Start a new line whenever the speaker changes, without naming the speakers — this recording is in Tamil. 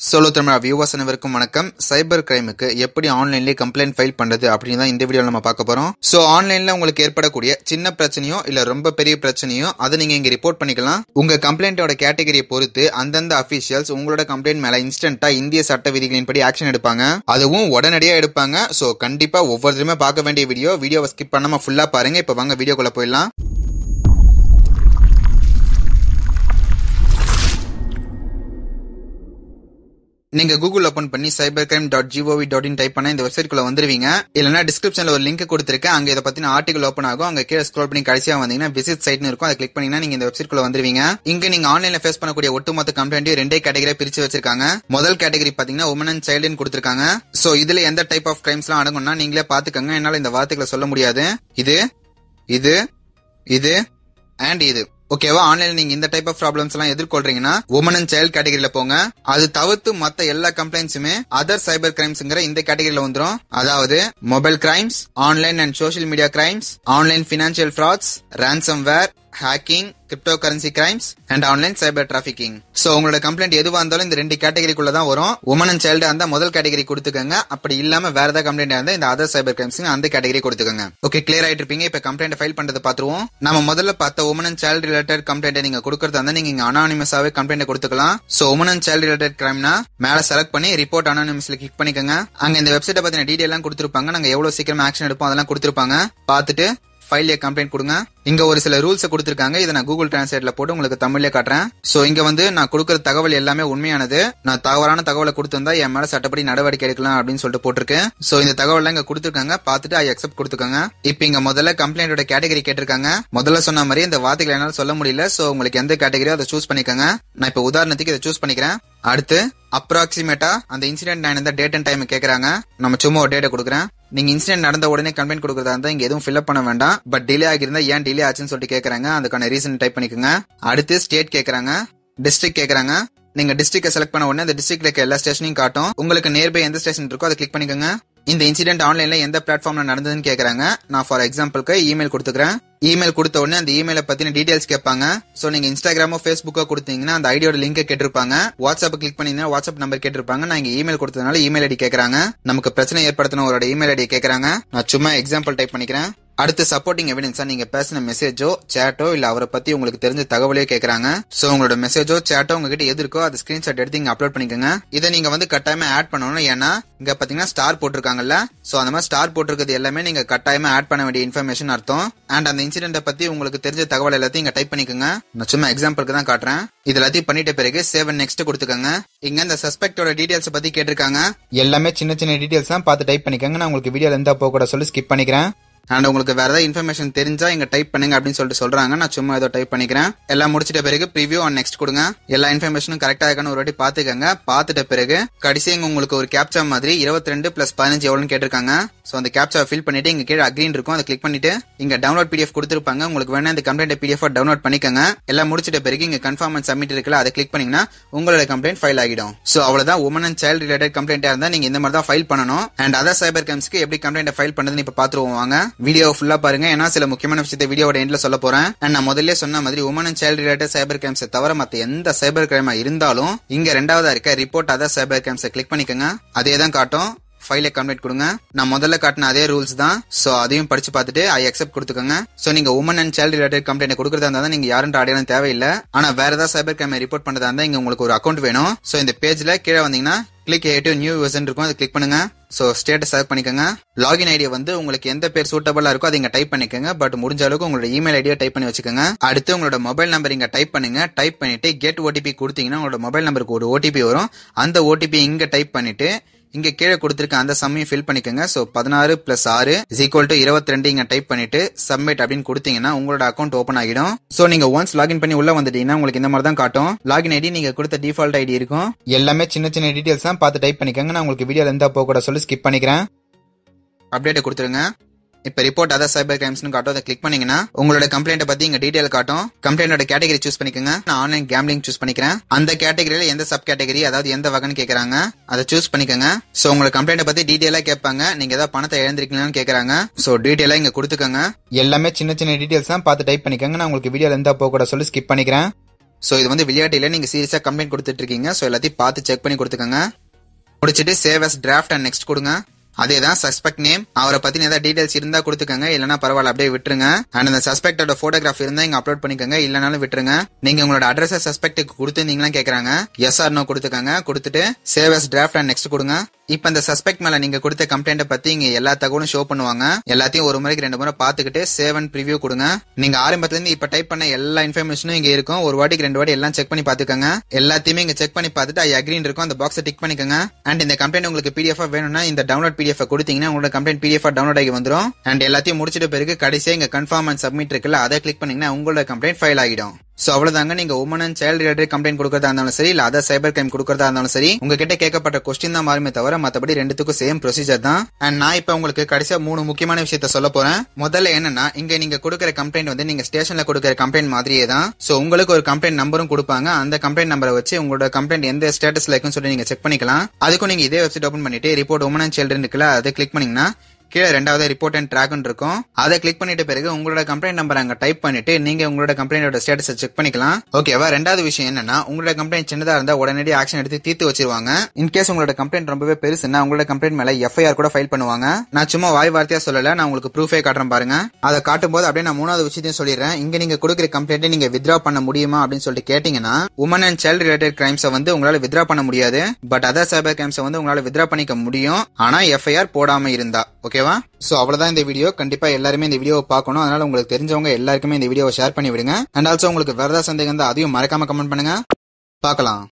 சோலோ தமிழா வியூவர்ஸ் அனைவருக்கும் வணக்கம் சைபர் கிரைமுக்கு எப்படி ஆன்லைன்லயே கம்ப்ளைண்ட் ஃபைல் பண்றது அப்படின்னு தான் இந்த வீடியோல நம்ம பார்க்க போறோம் சோ ஆன்லைன்ல உங்களுக்கு ஏற்படக்கூடிய சின்ன பிரச்சனையோ இல்ல ரொம்ப பெரிய பிரச்சனையோ அதை நீங்க இங்க ரிப்போர்ட் பண்ணிக்கலாம் உங்க கம்ப்ளைண்டோட கேட்டகரியை பொறுத்து அந்தந்த அபிஷியல்ஸ் உங்களோட கம்ப்ளைண்ட் மேல இன்ஸ்டன்டா இந்திய சட்ட விதிகளின்படி ஆக்ஷன் எடுப்பாங்க அதுவும் உடனடியா எடுப்பாங்க சோ கண்டிப்பா ஒவ்வொருத்தருமே பார்க்க வேண்டிய வீடியோ வீடியோவை ஸ்கிப் பண்ணாம ஃபுல்லா பாருங்க இப்ப வாங்க வீடியோக்குள்ள போயிடலாம் நீங்க கூகுள் ஓபன் பண்ணி cyber crime dot G O V dot in type பண்ண இந்த வெப்சைட்குள்ள வந்துருவீங்க இல்லனா டிஸ்கிரிப்ஷன்ல ஒரு லிங்க் கொடுத்திருக்கேன் அங்க இதை பத்தின ஆர்டிகல் ஓப்பன் ஆகும் அங்க கீழே ஸ்க்ரோல் பண்ணி கடைசியா வந்தீங்கன்னா விசிட் சைட்னு இருக்கும் அதை கிளிக் பண்ணீங்கன்னா நீங்க இந்த வெப்சைட்குள்ள வந்துருவீங்க இங்க நீங்க ஆன்லைன்ல ஃபேஸ் பண்ணக்கூடிய ஒட்டுமொத்த கம்ப்ளைண்ட்டையும் ரெண்டே கேட்டகரியா பிரிச்சு வச்சிருக்காங்க முதல் கேட்டகரி பாத்தீங்கன்னா உமன் அண்ட் சைல்டுன்னு கொடுத்திருக்காங்க சோ இதுல எந்த டைப் ஆஃப் கிரைம்ஸ் எல்லாம் அடங்கும்னா நீங்களே பாத்துக்கோங்க என்னால இந்த வார்த்தைகளை சொல்ல முடியாது இது இது இது அண்ட் இது ஓகேவா ஆன்லைன்ல நீங்க இந்த டைப் ஆஃப் ப்ராப்ளம்ஸ் எல்லாம் எதிர்கொள்றீங்கன்னா உமன் அண்ட் சைல்ட் கேட்டகரியில போங்க அது தவிர்த்து மத்த எல்லா கம்ப்ளைண்ட்ஸுமே அதர் சைபர் கிரைம்ஸ்ங்கிற இந்த கேட்டகரியில வந்துரும் அதாவது mobile crimes online and social media crimes online financial frauds ransom ware hacking cryptocurrency crimes and online cyber trafficking so உங்களோட கம்ப்ளைண்ட் எதுவா இருந்தாலும் இந்த ரெண்டு கேட்டகரிக்குள்ள தான் வரும் உமன் அண்ட் சைல்டு அந்த முதல் கேட்டகரி கொடுத்துக்கோங்க அப்படி இல்லாம வேற ஏதாவது கம்ப்ளைண்ட் இருந்தா இந்த அதர் சைபர் கிரைம்ஸ் அந்த கேட்டகரி கொடுத்துக்கோங்க ஓகே கிளியர் ஆயிட்டு இருப்பீங்க இப்ப கம்ப்ளைண்ட் ஃபைல் பண்றது பாத்துருவோம் நம்ம முதல்ல பார்த்த women and child related complaint நீங்க கொடுக்கறதா இருந்தா நீங்க இங்க அனானிமஸாவே கம்ப்ளைண்ட் கொடுத்துக்கலாம் so women and child related கிரைம்னா மேல செலக்ட் பண்ணி ரிப்போர்ட் அனானிமஸ்ல கிளிக் பண்ணிக்கோங்க அங்க இந்த வெப்சைட்டை பத்தின டீடைல் எல்லாம் கொடுத்துருப்பாங்க நாங்க எவ்வளவு சீக்கிரமா ஆக்ஷன் எடுப்போம் அதெல்லாம் கொடுத்துருப்பாங்க பார்த்துட்டு ஃபைல்ல கம்ப்ளைண்ட் கொடுங்க இங்க ஒரு சில ரூல்ஸ் கொடுத்திருக்காங்க இதை நான் கூகுள் டிரான்ஸ்லேட்ல போட்டு உங்களுக்கு தமிழ்ல காட்டுறேன் சோ இங்க வந்து நான் கொடுக்கற தகவல் எல்லாமே உண்மையானது நான் தவறான தகவலை கொடுத்திருந்தா என் மேல சட்டப்படி நடவடிக்கை எடுக்கலாம் அப்படின்னு சொல்லிட்டு போட்டிருக்கேன் சோ இந்த தகவல் இங்க கொடுத்திருக்காங்க பார்த்துட்டு ஐ அக்செப்ட் கொடுத்துக்கோங்க இப்போ இங்க முதல்ல கம்ப்ளைண்டோட கேட்டகரி கேட்டிருக்காங்க முதல்ல சொன்ன மாதிரி இந்த வார்த்தைகளை என்னால சொல்ல முடியல சோ உங்களுக்கு எந்த கேட்டகரியோ அதை சூஸ் பண்ணிக்கோங்க நான் இப்போ உதாரணத்துக்கு இதை சூஸ் பண்ணிக்கிறேன் அடுத்து அப்ராக்சிமேட்டா அந்த இன்சிடென்ட் நான் இந்த டேட் அண்ட் டைம் கேக்குறாங்க நம்ம சும்மா ஒரு டேட்டை கொடுக்குறேன் நீங்க இன்சிடென்ட் நடந்த உடனே கம்ப்ளைண்ட் கொடுக்கறதா இருந்தா இங்க எதுவும் ஃபில்அப் பண்ண வேண்டாம் பட் டிலே ஆகிருந்தா ஏன் டிலே ஆச்சுன்னு சொல்லிட்டு கேக்குறாங்க அதுக்கான ரீசன் டைப் பண்ணிக்கோங்க அடுத்து ஸ்டேட் கேக்குறாங்க டிஸ்ட்ரிக்ட் கேக்குறாங்க நீங்க டிஸ்ட்ரிக்ட் செலக்ட் பண்ண உடனே அந்த டிஸ்ட்ரிக்ட்ல இருக்க எல்லா ஸ்டேஷனையும் காட்டும் உங்களுக்கு நியர்பை எந்த ஸ்டேஷன் இருக்கோ அதை கிளிக் பண்ணிக்கோங்க இந்த இன்சிடென்ட் ஆன்லைன்ல எந்த பிளாட்ஃபார்ம்ல நடந்ததுன்னு கேக்குறாங்க நான் ஃபார் எக்ஸாம்பிளுக்கு இமெயில் கொடுத்துக்கிறேன் இமெயில் கொடுத்த உடனே அந்த இமெயில பத்தின டீடைல்ஸ் கேட்பாங்க சோ நீங்க இன்ஸ்டாகிராமோ ஃபேஸ்புக்கோ கொடுத்தீங்கன்னா அந்த ஐடியோட லிங்க் கேட்டிருப்பாங்க வாட்ஸ்அப் கிளிக் பண்ணீங்கன்னா வாட்ஸ்அப் நம்பர் கேட்டிருப்பாங்க நான் இங்க இமெயில் கொடுத்ததுனால இமெயில் ஐடி கேக்குறாங்க நமக்கு பிரச்சனை ஏற்படுத்தினவரோட இமெயில் ஐடி கேக்குறாங்க நான் சும்மா எக்ஸாம்பிள் டைப் பண்ணிக்கிறேன் அடுத்து சப்போர்ட்டிங் எவிடன்ஸா நீங்க பேசின மெசேஜோ சேட்டோ இல்ல அவரை பத்தி உங்களுக்கு தெரிஞ்ச தகவலையோ கேக்குறாங்க சோ உங்களோட மெசேஜோ சேட்டோ உங்ககிட்ட எது இருக்கோ அதை ஸ்கிரீன்ஷாட் எடுத்து இங்க அப்லோட் பண்ணிக்கோங்க இதை நீங்க வந்து கட்டாயமா ஆட் பண்ணணும் ஏன்னா இங்க பாத்தீங்கன்னா ஸ்டார் போட்டிருக்காங்கல்ல சோ அந்த மாதிரி ஸ்டார் போட்டிருக்கிறது எல்லாமே நீங்க கட்டாயமா ஆட் பண்ண வேண்டிய இன்ஃபர்மேஷன் அர்த்தம் அண்ட் அந்த இன்சிடென்ட பத்தி உங்களுக்கு தெரிஞ்ச தகவல் எல்லாத்தையும் இங்க டைப் பண்ணிக்கோங்க நான் சும்மா எக்ஸாம்பிளுக்கு தான் காட்டுறேன் இது எல்லாத்தையும் பண்ணிட்ட பிறகு சேவ் அண்ட் நெக்ஸ்ட் கொடுத்துக்கோங்க இங்க இந்த சஸ்பெக்டோட டீடைல்ஸ் பத்தி கேட்டிருக்காங்க எல்லாமே சின்ன சின்ன டீடைல்ஸ் தான் பார்த்து டைப் பண்ணிக்கோங்க நான் உங்களுக்கு வீடியோல எந்த போக கூட சொல்லி ஸ்கிப் பண்ணிக்கிறேன் அண்ட் உங்களுக்கு வேற ஏதாவது இன்ஃபர்மேஷன் தெரிஞ்சா இங்க டைப் பண்ணுங்க அப்படின்னு சொல்லிட்டு சொல்றாங்க நான் சும்மா ஏதோ டைப் பண்ணிக்கிறேன் எல்லாம் முடிச்சிட்ட பிறகு ப்ரிவியூ அண்ட் நெக்ஸ்ட் கொடுங்க எல்லா இன்ஃபர்மேஷனும் கரெக்டா இருக்கான்னு ஒரு வாட்டி பாத்துக்கங்க பாத்துட்ட பிறகு கடைசி இங்க உங்களுக்கு ஒரு கேப்சா மாதிரி இருபத்தி ரெண்டு பிளஸ் பதினஞ்சு எவ்வளவுன்னு கேட்டிருக்காங்க சோ அந்த கேப்சா ஃபில் பண்ணிட்டு இங்க கீழே அக்ரீன் இருக்கும் அதை கிளிக் பண்ணிட்டு இங்க டவுன்லோட் பிடிஎஃப் கொடுத்துருப்பாங்க உங்களுக்கு வேணா இந்த கம்ப்ளைண்ட் பிடிஎஃப் டவுன்லோட் பண்ணிக்கோங்க எல்லாம் முடிச்சிட்ட பிறகு இங்க கன்ஃபார்ம் அண்ட் சப்மிட் இருக்குல்ல அதை கிளிக் பண்ணீங்கன்னா உங்களோட கம்ப்ளைண்ட் ஃபைல் ஆகிடும் சோ அவ்வளவுதான் உமன் அண்ட் சைல்டு ரிலேட்டட் கம்ப்ளைண்டா இருந்தா நீங்க இந்த மாதிரி தான் ஃபைல் பண்ணணும் அண்ட் அதர் சைபர் கிரைம்ஸ்க்கு எப்படி கம்ப்ளைண்ட் ஃபைல் பண்ணுறதுன்னு இப்ப பாத்துருவோம் வாங்க வீடியோ ஃபுல்லா பாருங்க ஏன்னா சில முக்கியமான விஷயத்தை வீடியோட எண்ட்ல சொல்ல போறேன் அண்ட் நான் முதல்ல சொன்ன மாதிரி women and child related cyber crimes தவிர மத்த எந்த சைபர் கிரைமா இருந்தாலும் இங்க ரெண்டாவதா இருக்க report other cyber crimes click பண்ணிக்கோங்க அதே தான் காட்டும் ஃபைல கம்ப்ளீட் கொடுங்க நான் முதல்ல காட்டின அதே ரூல்ஸ் தான் சோ அதையும் படிச்சு பார்த்துட்டு ஐ அக்செப்ட் கொடுத்துக்கோங்க சோ நீங்க women and child related complaint கொடுக்கறதா இருந்தா நீங்க யாரும் அடையாளம் தேவையில்லை ஆனா வேற ஏதாவது சைபர் கிரைம் ரிப்போர்ட் பண்ணதா இருந்தா இங்க உங்களுக்கு ஒரு அக்கௌண்ட் வேணும் சோ இந்த பேஜ்ல கீழே வந்தீங்கன்னா கிளிக் ஏட்டு நியூ யூசன் இருக்கும் அதை கிளிக் பண்ணுங்க சோ ஸ்டேட்டஸ் செலக்ட் பண்ணிக்கோங்க லாகின் ஐடியா வந்து உங்களுக்கு எந்த பேர் சூட்டபிளா இருக்கோ அதை இங்க டைப் பண்ணிக்கோங்க பட் முடிஞ்ச அளவுக்கு உங்களோட இமெயில் ஐடியா டைப் பண்ணி வச்சுக்கோங்க அடுத்து உங்களோட மொபைல் நம்பர் இங்க டைப் பண்ணுங்க டைப் பண்ணிட்டு கெட் ஓடிபி கொடுத்தீங்கன்னா உங்களோட மொபைல் நம்பருக்கு ஒரு ஓடிபி வரும் அந்த ஓடிபி இங்க டைப் பண்ணிட்டு இங்க கீழே கொடுத்திருக்க அந்த சம்மையும் ஃபில் பண்ணிக்கோங்க சோ பதினாறு பிளஸ் ஆறு இஸ் ஈக்குவல் டு இருபத்தி ரெண்டு இங்க டைப் பண்ணிட்டு சப்மிட் அப்படின்னு கொடுத்தீங்கன்னா உங்களோட அக்கௌண்ட் ஓப்பன் ஆகிடும் சோ நீங்க ஒன்ஸ் லாகின் பண்ணி உள்ள வந்துட்டீங்கன்னா உங்களுக்கு இந்த மாதிரி தான் காட்டும் லாகின் ஐடி நீங்க கொடுத்த டிஃபால்ட் ஐடி இருக்கும் எல்லாமே சின்ன சின்ன டீடைல்ஸ் தான் பார்த்து டைப் பண்ணிக்கோங்க நான் உங்களுக்கு வீடியோல எந்த போக கூட சொல்லி ஸ்கிப் பண்ணிக்கிறேன் அப்டேட் கொடுத்துருங்க இப்ப ரிப்போர்ட் அதர் சைபர் கிரைம்ஸ்னு காட்டும் அதை கிளிக் பண்ணீங்கன்னா உங்களோட கம்ப்ளைண்ட் பத்தி இங்க டீடைல் காட்டும் கம்ப்ளைண்டோட கேட்டகரி சூஸ் பண்ணிக்கோங்க நான் ஆன்லைன் கேம்லிங் சூஸ் பண்ணிக்கிறேன் அந்த கேட்டகரியில எந்த சப் கேட்டகரி அதாவது எந்த வகைன்னு கேக்குறாங்க அதை சூஸ் பண்ணிக்கோங்க சோ உங்களோட கம்ப்ளைண்ட் பத்தி டீடைலா கேட்பாங்க நீங்க ஏதாவது பணத்தை இழந்திருக்கீங்களான்னு கேக்குறாங்க சோ டீடைலா இங்க கொடுத்துக்கோங்க எல்லாமே சின்ன சின்ன டீடைல்ஸ் தான் பார்த்து டைப் பண்ணிக்கோங்க நான் உங்களுக்கு வீடியோல எந்த போக கூட சொல்லி ஸ்கிப் பண்ணிக்கிறேன் சோ இது வந்து விளையாட்டில நீங்க சீரியஸா கம்ப்ளைண்ட் கொடுத்துட்டு இருக்கீங்க சோ எல்லாத்தையும் பார்த்து செக் பண்ணி கொடுத்துக்கோங்க முடிச்சிட்டு save as draft and next கொடுங்க அதே தான் சஸ்பெக்ட் நேம் அவரை பத்தின ஏதாவது டீடைல்ஸ் இருந்தா கொடுத்துக்கங்க இல்லனா பரவாயில்ல அப்படியே விட்டுருங்க அண்ட் அந்த சஸ்பெக்டோட போட்டோகிராஃப் இருந்தா இங்க அப்லோட் பண்ணிக்கோங்க இல்லனாலும் விட்டுருங்க நீங்க உங்களோட அட்ரஸ் சஸ்பெக்ட்டுக்கு கொடுத்துருந்தீங்களா கேக்குறாங்க எஸ் ஆர் நோ கொடுத்துக்கங்க கொடுத்துட்டு save as draft and next கொடுங்க இப்ப இந்த சஸ்பெக்ட் மேல நீங்க கொடுத்த கம்ப்ளைண்ட பத்தி இங்க எல்லா தகவலும் ஷோ பண்ணுவாங்க எல்லாத்தையும் ஒரு முறைக்கு ரெண்டு முறை பாத்துக்கிட்டு சேவ் அண்ட் ப்ரிவியூ கொடுங்க நீங்க ஆரம்பத்துல இருந்து இப்ப டைப் பண்ண எல்லா இன்ஃபர்மேஷனும் இங்க இருக்கும் ஒரு வாட்டிக்கு ரெண்டு வாட்டி எல்லாம் செக் பண்ணி பாத்துக்கோங்க எல்லாத்தையுமே இங்க செக் பண்ணி பார்த்துட்டு ஐ அக்ரின் இருக்கும் அந்த பாக்ஸை டிக் பண்ணிக்கோங்க அண்ட் இந்த கம்ப்ளைண்ட் உங்களுக்கு பிடிஎஃப் வேணும்னா இந்த டவுன்லோட் பிடிஎஃப் கொடுத்தீங்கன்னா உங்களோட கம்ப்ளைண்ட் பிடிஎஃப் டவுன்லோட் ஆகி வந்துரும் அண்ட் எல்லாத்தையும் முடிச்சிட்ட பிறகு கடைசியா இங்க கன்ஃபார்ம் அண்ட் சப்மிட் இருக்குல்ல அதை கிளிக் பண்ணீங்கன்னா உங்களோட கம்ப்ளைண்ட் ஃபைல் ஆகிடும் சோ அவ்வளவுதாங்க நீங்க women and child related complaint கொடுக்கறதா இருந்தாலும் சரி இல்ல அதர் சைபர் கிரைம் கொடுக்கறதா இருந்தாலும் சரி உங்ககிட்ட கேட்கப்பட்ட கொஸ்டின் தான் மாறுமே தவிர மத்தபடி ரெண்டுத்துக்கும் சேம் ப்ரொசீஜர் தான் அண்ட் நான் இப்ப உங்களுக்கு கடைசியா மூணு முக்கியமான விஷயத்த சொல்ல போறேன் முதல்ல என்னன்னா இங்க நீங்க கொடுக்கற கம்ப்ளைண்ட் வந்து நீங்க ஸ்டேஷன்ல கொடுக்கற கம்ப்ளைண்ட் மாதிரியே தான் சோ உங்களுக்கு ஒரு கம்ப்ளைண்ட் நம்பரும் கொடுப்பாங்க அந்த கம்ப்ளைண்ட் நம்பரை வச்சு உங்களோட கம்ப்ளைண்ட் எந்த ஸ்டேட்டஸ்ல இருக்குன்னு சொல்லி நீங்க செக் பண்ணிக்கலாம் அதுக்கும் நீங்க இதே வெப்சைட் ஓபன் பண்ணிட்டு ரிப்போர்ட் உமன் அண்ட் சைல்டு இருக்குல்ல அதை கிளிக் பண்ணீங்கன்னா கீழே ரெண்டாவது ரிப்போர்ட் அண்ட் ட்ராக் இருக்கும் அதை கிளிக் பண்ணிட்ட பிறகு உங்களோட கம்ப்ளைண்ட் நம்பர் அங்க டைப் பண்ணிட்டு நீங்க உங்களோட கம்ப்ளைண்டோட ஸ்டேட்டஸ் செக் பண்ணிக்கலாம் ஓகேவா ரெண்டாவது விஷயம் என்னன்னா உங்களோட கம்ப்ளைண்ட் சின்னதா இருந்தா உடனடி ஆக்ஷன் எடுத்து தீர்த்து வச்சிருவாங்க இன்கேஸ் உங்களோட கம்ப்ளைண்ட் ரொம்பவே பெருசுன்னா உங்களோட கம்ப்ளைண்ட் மேல எஃப்ஐஆர் கூட ஃபைல் பண்ணுவாங்க நான் சும்மா வாய் வார்த்தையா சொல்லல நான் உங்களுக்கு ப்ரூஃபே காட்டுறேன் பாருங்க அதை காட்டும் போது அப்படியே நான் மூணாவது விஷயத்தையும் சொல்லிடுறேன் இங்க நீங்க கொடுக்குற கம்ப்ளைண்ட் நீங்க வித்ரா பண்ண முடியுமா அப்படின்னு சொல்லிட்டு கேட்டீங்கன்னா உமன் அண்ட் சைல்டு ரிலேட்டட் கிரைம்ஸை வந்து உங்களால வித்ரா பண்ண முடியாது பட் அதர் சைபர் கிரைம்ஸை வந்து உங்களால வித்ரா பண்ணிக்க முடியும் ஆனா எஃப்ஐஆர் போடாம இருந்தா ஓகேவா சோ அவ்வளவுதான் இந்த வீடியோ கண்டிப்பா எல்லாருமே இந்த வீடியோ பார்க்கணும் அதனால உங்களுக்கு தெரிஞ்சவங்க எல்லாருக்குமே இந்த வீடியோவை ஷேர் பண்ணி விடுங்க அண்ட் ஆல்சோ உங்களுக்கு வேற ஏதாவது சந்தேகம் இருந்தா அதையும் மறக்காம கமெண்ட் பண்ணுங்க பார்க்கலாம்